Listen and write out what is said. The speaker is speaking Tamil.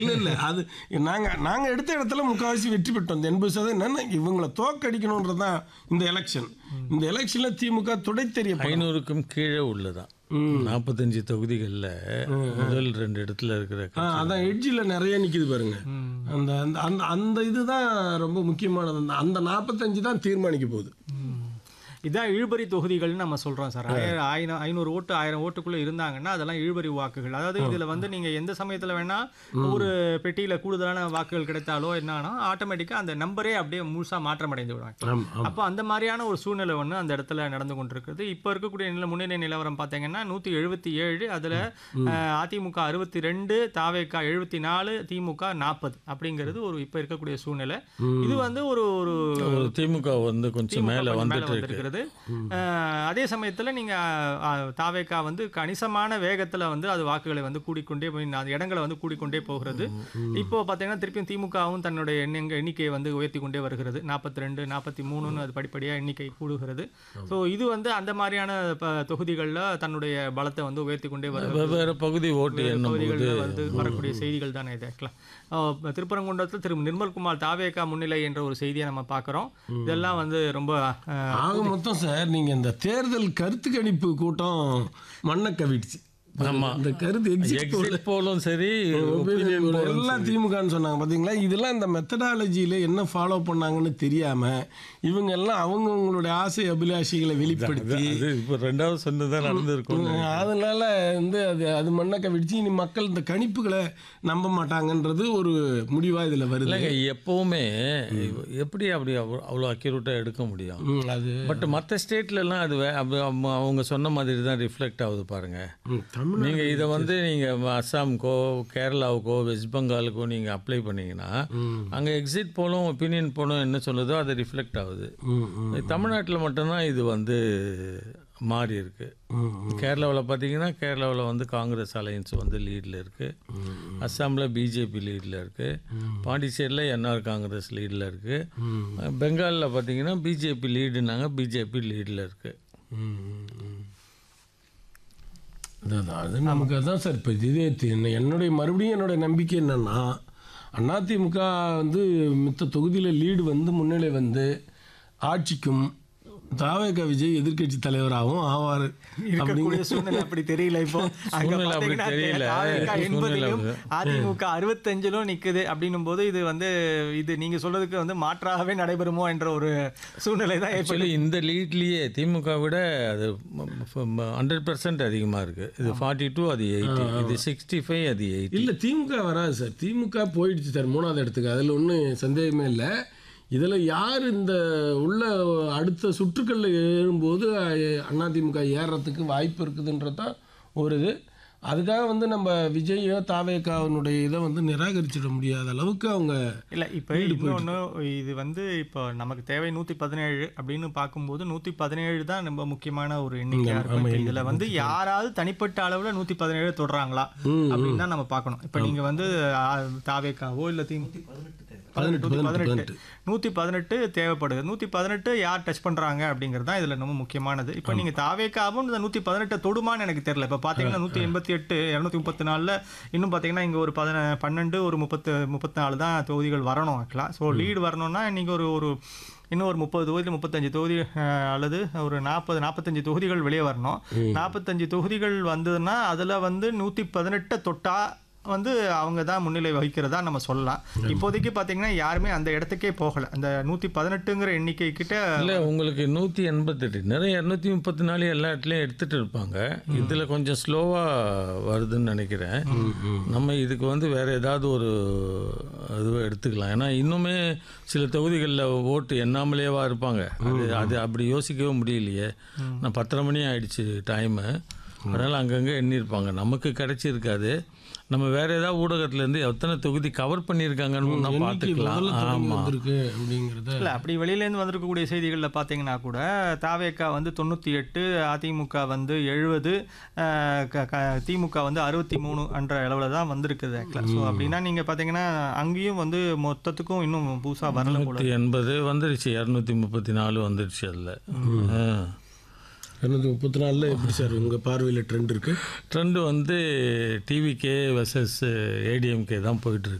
இல்ல இல்ல அது நாங்க நாங்க எடுத்த இடத்துல முக்கால்வாசி வெற்றி பெற்றோம் இந்த எண்பது சதவீதம் என்னன்னா இவங்களை தோக்கடிக்கணுன்றதுதான் இந்த எலெக்ஷன் இந்த எலெக்ஷன்ல திமுக துடை தெரிய ஐநூறுக்கும் கீழே உள்ளதான் நாற்பத்தஞ்சு தொகுதிகளில் முதல் ரெண்டு இடத்துல இருக்கிற ஆ, அதான் எட்ஜில் நிறைய நிக்குது பாருங்க அந்த அந்த அந்த அந்த இதுதான் ரொம்ப முக்கியமானது அந்த- அந்த நாற்பத்தஞ்சு தான் தீர்மானிக்க போகுது இதான் இழுபறி தொகுதிகள்னு நம்ம சொல்றோம் சார் ஆயிரம் ஆயிரம் ஐநூறு ஓட்டு ஆயிரம் ஓட்டுக்குள்ள இருந்தாங்கன்னா அதெல்லாம் இழுபறி வாக்குகள் அதாவது இதுல வந்து நீங்க எந்த சமயத்துல வேணா ஒரு பெட்டியில கூடுதலான வாக்குகள் கிடைத்தாலோ என்னன்னா ஆட்டோமேட்டிக்கா அந்த நம்பரே அப்படியே முழுசா மாற்றம் அடைந்து விடுவாங்க ஆமா ஆமா அப்போ அந்த மாதிரியான ஒரு சூழ்நிலை ஒன்று அந்த இடத்துல நடந்து கொண்டிருக்குது இப்போ இருக்கக்கூடிய நில முன்னணி நிலவரம் பார்த்தீங்கன்னா நூற்றி எழுபத்தி ஏழு அதில் அதிமுக அறுபத்தி ரெண்டு தாவேக்கா எழுபத்தி நாலு திமுக நாற்பது அப்படிங்கிறது ஒரு இப்போ இருக்கக்கூடிய சூழ்நிலை இது வந்து ஒரு ஒரு ஒரு திமுக வந்து கொஞ்சம் திமுக மேலே கொஞ்சம் மேல வந்துட்டு இருக்கு வந்திருக்கிறது அஹ், அதே சமயத்தில் நீங்கள் தாவேக்கா வந்து கணிசமான வேகத்தில் வந்து அது வாக்குகளை வந்து கூடிக்கொண்டே போய் அந்த இடங்களை வந்து கூடிக்கொண்டே போகிறது இப்போ பார்த்தீங்கன்னா திருப்பியும் திமுகவும் தன்னுடைய எண்ணங்க எண்ணிக்கையை வந்து உயர்த்தி கொண்டே வருகிறது நாற்பத்தி ரெண்டு நாற்பத்தி மூணுன்னு அது படிப்படியாக எண்ணிக்கை கூடுகிறது ஸோ இது வந்து அந்த மாதிரியான தொகுதிகளில் தன்னுடைய பலத்தை வந்து உயர்த்தி கொண்டே வருகிறது வெவ்வேறு பகுதி ஓட்டு வேறு என்னும் போது பகுதிகளில் வந்து வரக்கூடிய செய்திகள் தானே இது ஆக்சுவலாக திருப்பரங்குன்றத்தில் திரு நிர்மல்குமார் தாவேக்கா முன்னிலை என்ற ஒரு செய்தியை நம்ம பார்க்குறோம் இதெல்லாம் வந்து ரொம்ப அஹ், ஆக மொத்தம் சார் நீங்க இந்த தேர்தல் கருத்து கணிப்பு கூட்டம் மண்ணை கவிடுச்சு ஆமா. இந்த கருத்து எக்ஸிட் எக்ஸிட் போலும் சரி opinion poll ம் எல்லாம் திமுகன்னு சொன்னாங்க பாத்தீங்களா இதெல்லாம் இந்த மெத்தடாலஜியில என்ன ஃபாலோ பண்ணாங்கன்னு தெரியாம இவங்க எல்லாம் அவங்கவங்களுடைய ஆசை அபிலாஷைகளை வெளிப்படுத்தி அது இப்போ ரெண்டாவது சொன்னதான் நடந்திருக்கும் அதனால வந்து அது அது மண்ணை கவிடுச்சு இனி மக்கள் இந்த கணிப்புகளை நம்ப மாட்டாங்கன்றது ஒரு முடிவா இதுல வருது இல்லைங்க எப்பவுமே எப்படி அப்படி அவ்வளோ- அவ்வளோ அக்யூரேட்டாக எடுக்க முடியும் ம், அது பட் மற்ற ஸ்டேட்லலாம் அது வே- அப்ப அவங்க- அவங்க சொன்ன மாதிரி தான் ரிஃப்ளெக்ட் ஆகுது பாருங்க ம், தமிழ் நீங்கள் இதை வந்து நீங்கள் அஸ்ஸாமுக்கோ கேரளாவுக்கோ வெஸ்ட் பெங்காலுக்கோ நீங்கள் அப்ளை பண்ணீங்கன்னா அங்கே எக்ஸிட் போலும் ஒப்பீனியன் போலும் என்ன சொல்லுதோ அது ரிஃப்ளெக்ட் ஆகுது ம், ம், தமிழ்நாட்டில் மட்டும்தான் இது வந்து மாறி இருக்கு ம், கேரளாவில் பார்த்தீங்கன்னா கேரளாவில் வந்து காங்கிரஸ் அலையன்ஸ் வந்து லீடில் இருக்குது அஸ்ஸாமில் பிஜேபி லீடில் இருக்குது பாண்டிச்சேரியில் என்ஆர் காங்கிரஸ் லீடில் இருக்குது பெங்காலில் பார்த்தீங்கன்னா பிஜேபி லீடுனாங்க பிஜேபி லீடில் இருக்குது ம், ம், ம். அதான் அது நமக்கு அதான் சார் இப்போ இதே தி- என்ன- என்னுடைய மறுபடியும் என்னோட நம்பிக்கை என்னன்னா அதிமுக வந்து மித்த தொகுதியில் லீடு வந்து முன்னிலை வந்து ஆட்சிக்கும் தாவேக விஜய் எதிர்க்கட்சி தலைவராகவும் ஆவார் இருக்கக்கூடிய சூழ்நிலை அப்படி தெரியல இப்போ அங்க சூழ்நிலை அப்படி பாத்தீங்கன்னா தெரியல. தாவேக்கா சூழ்நிலை எண்பதிலும் அப்படி. அதிமுக அறுபத்தஞ்சிலும் நிக்குது அப்படின்னும் போது இது வந்து இது நீங்க சொல்றதுக்கு வந்து மாற்றாகவே நடைபெறுமோ என்ற ஒரு சூழ்நிலை தான் ஏற்பட்டு ஆக்சுவலி இந்த லீட்லேயே திமுக விட அது ஹண்ட்ரட் பர்சன்ட் அதிகமாக இருக்குது இது ஃபார்ட்டி டூ அது எயிட்டி இது சிக்ஸ்டி ஃபைவ் அது எயிட்டி இல்லை திமுக வராது சார் திமுக போயிடுச்சு சார் மூணாவது இடத்துக்கு அதில் ஒன்றும் சந்தேகமே இல்லை இதில் யார் இந்த உள்ள அடுத்த சுற்றுக்களில் ஏறும்போது அஹ், அதிமுக ஏறுறதுக்கு வாய்ப்பு இருக்குதுன்றதான் ஒரு இது அதுக்காக வந்து நம்ம விஜயோ தாவேக்காவினுடைய இதை வந்து நிராகரிச்சிட முடியாத அளவுக்கு அவங்க இல்ல இப்போ இன்னொன்று இது வந்து இப்போ நமக்கு தேவை நூற்றி பதினேழு அப்படின்னு பார்க்கும்போது நூற்றி பதினேழு தான் ரொம்ப முக்கியமான ஒரு எண்ணிக்கையாக இருக்கும் இப்ப இதுல வந்து யாராவது தனிப்பட்ட அளவில் நூற்றி பதினேழு தொடுறாங்களா அப்படின்னு தான் நம்ம பார்க்கணும் இப்போ நீங்க வந்து ஆ, தாவேக்காவோ இல்லை தி பதினெட்டு நூற்றி பதினெட்டு நூற்றி பதினெட்டு தேவைப்படுது நூற்றி பதினெட்டு யார் டச் பண்ணுறாங்க அப்படிங்கிறது தான் இதில் ரொம்ப முக்கியமானது இப்போ நீங்கள் தாவேக்காவும் இந்த நூற்றி பதினெட்டை தொடுமான்னு எனக்கு தெரியல இப்போ பார்த்தீங்கன்னா நூற்றி எண்பத்தி எட்டு இரநூத்தி முப்பத்தி நாலில் இன்னும் பார்த்தீங்கன்னா இங்கே ஒரு பதின பன்னெண்டு ஒரு முப்பத்து முப்பத்தி நாலு தான் தொகுதிகள் வரணும் ஆக்கலாம் ஸோ லீடு வரணும்னா நீங்கள் ஒரு ஒரு இன்னும் ஒரு முப்பது தொகுதி முப்பத்தஞ்சு தொகுதி அஹ், அல்லது ஒரு நாற்பது நாற்பத்தஞ்சு தொகுதிகள் வெளியே வரணும் நாற்பத்தஞ்சு தொகுதிகள் வந்ததுன்னா அதில் வந்து நூற்றி பதினெட்டை தொட்டா வந்து அவங்க தான் முன்னிலை வகிக்கிறதா நம்ம சொல்லலாம் இப்போதைக்கு பார்த்தீங்கன்னா யாருமே அந்த இடத்துக்கே போகல அந்த நூற்றி பதினெட்டுங்கிற எண்ணிக்கை கிட்ட இல்லை உங்களுக்கு நூற்றி எண்பத்தெட்டு நிறைய இரநூத்தி முப்பத்தி நாலு எல்லா இடத்துலையும் எடுத்துகிட்டு இருப்பாங்க இதில் கொஞ்சம் ஸ்லோவாக வருதுன்னு நினைக்கிறேன் நம்ம இதுக்கு வந்து வேறு ஏதாவது ஒரு இதுவை எடுத்துக்கலாம் ஏன்னா இன்னுமே சில தொகுதிகளில் ஓட்டு எண்ணாமலேவா இருப்பாங்க அது அது அப்படி யோசிக்கவே முடியலையே நான் பத்தரை மணி ஆயிடுச்சு டைமு அதனால் அங்கங்கே எண்ணியிருப்பாங்க நமக்கு கிடைச்சிருக்காது நம்ம வேற ஏதாவது ஊடகத்துலேருந்து எத்தனை தொகுதி கவர் பண்ணியிருக்காங்கன்னு தான் பார்த்துக்கலாம் முதல்ல தொடங்கி ஆமாம் வந்திருக்கு அப்படிங்கிறத இல்லை அப்படி வெளியிலேருந்து வந்திருக்கக்கூடிய செய்திகளில் பார்த்தீங்கன்னா கூட தாவேக்கா வந்து தொண்ணூற்றி எட்டு அதிமுக வந்து எழுபது திமுக வந்து அறுபத்தி மூணு என்ற அளவில் தான் வந்திருக்குது ஆக்சுவலாக ஸோ அப்படின்னா நீங்கள் பார்த்தீங்கன்னா அங்கேயும் வந்து மொத்தத்துக்கும் இன்னும் புதுசாக வரல போல நூற்றி எண்பது வந்துருச்சு இரநூத்தி முப்பத்தி நாலு வந்துருச்சு அதில் இரநூத்தி முப்பத்தி நாலில் எப்படி சார் உங்கள் பார்வையில் ட்ரெண்ட் இருக்குது ட்ரெண்டு வந்து டிவிகே வெர்சஸ் ஏடிஎம்கே தான் போயிட்டுருக்கு